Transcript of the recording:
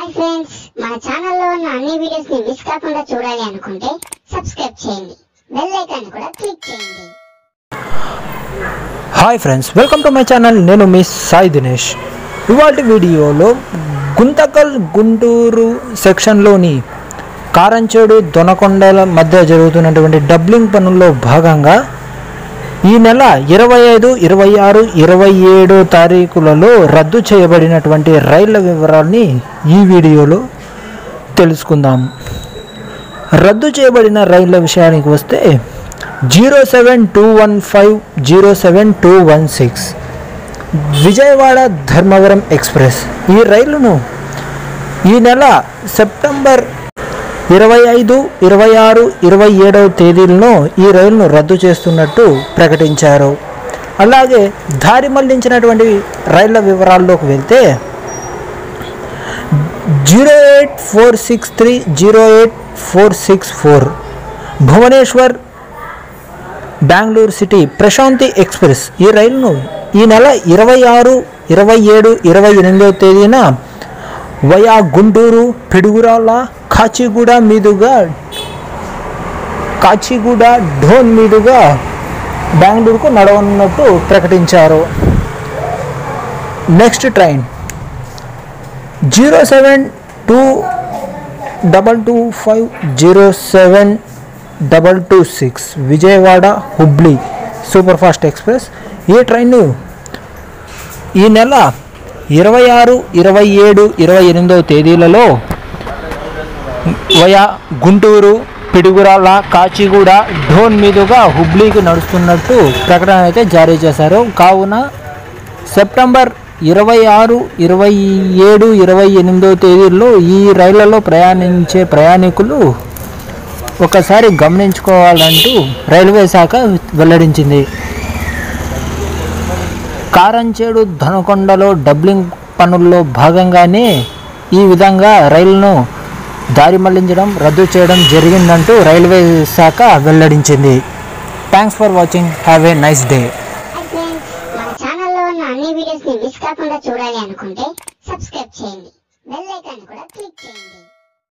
hi friends మన ఛానల్లో ఉన్న అన్ని వీడియోస్ ని మిస్ కాకుండా చూడాలి అనుకుంటే సబ్స్క్రైబ్ చేయండి బెల్ ఐకాన్ కూడా క్లిక్ చేయండి hi friends welcome to my channel నేను మీ సాయి దినేష్ ఇవాళ వీడియోలో గుంతకల్ గుంటూరు సెక్షన్లోని కారంచేడు దొనకొండల మధ్య జరుగుతున్నటువంటి డబ్లింగ్ పనుల్లో భాగంగా ఈ నెల ఇరవై ఐదు ఇరవై ఆరు ఇరవై ఏడు తారీఖులలో రద్దు చేయబడినటువంటి రైళ్ల వివరాల్ని ఈ వీడియోలో తెలుసుకుందాం రద్దు చేయబడిన రైళ్ల విషయానికి వస్తే zero seven two one five zero seven two one six Vijayawada Dharmavaram express ఈ రైలును ఈ నెల సెప్టెంబర్ ఇరవై ఐదు ఇరవై ఆరు ఇరవై ఏడవ తేదీలను ఈ రైలును రద్దు చేస్తున్నట్టు ప్రకటించారు అలాగే దారి మళ్లించినటువంటి రైళ్ల వివరాల్లోకి వెళ్తే zero eight four six three zero eight four six four Bhubaneswar Bengaluru city Prashanti express ఈ రైలును ఈ నెల ఇరవై ఆరు ఇరవై ఏడు ఇరవై ఎనిమిదవ తేదీన వయా గుంటూరు పిడుగురాల కాచిగూడ మీదుగా కాచిగూడ ఢోన్ మీదుగా బెంగళూరుకు నడవనున్నట్టు ప్రకటించారు next train zero seven two double two five zero seven double two six Vijayawada Hubli super fast express ఈ ట్రైన్ ఈ నెల ఇరవై ఆరు ఇరవై ఏడు ఇరవై ఎనిమిదవ తేదీలలో వయా గుంటూరు పిడుగురాల కాచిగూడ ఢోన్ మీదుగా హుబ్లీకి నడుస్తున్నట్టు ప్రకటన అయితే జారీ చేశారు కావున సెప్టెంబర్ ఇరవై ఆరు ఇరవై ఏడు ఇరవై ఎనిమిదో తేదీల్లో ఈ రైళ్లలో ప్రయాణించే ప్రయాణికులు ఒకసారి గమనించుకోవాలంటూ రైల్వే శాఖ వెల్లడించింది కారంచేడు ధనకొండలో డబ్లింగ్ పనుల్లో భాగంగానే ఈ విధంగా రైలును దారి మళ్లించడం రద్దు చేయడం జరిగిందంటూ రైల్వే శాఖ వెల్లడించింది thanks for watching have a nice day hi friends మన ఛానల్లో ఉన్న అన్ని వీడియోస్ ని మిస్ కాకుండా చూడాలి అనుకుంటే సబ్స్క్రైబ్ చేయండి బెల్ ఐకాన్ కూడా క్లిక్ చేయండి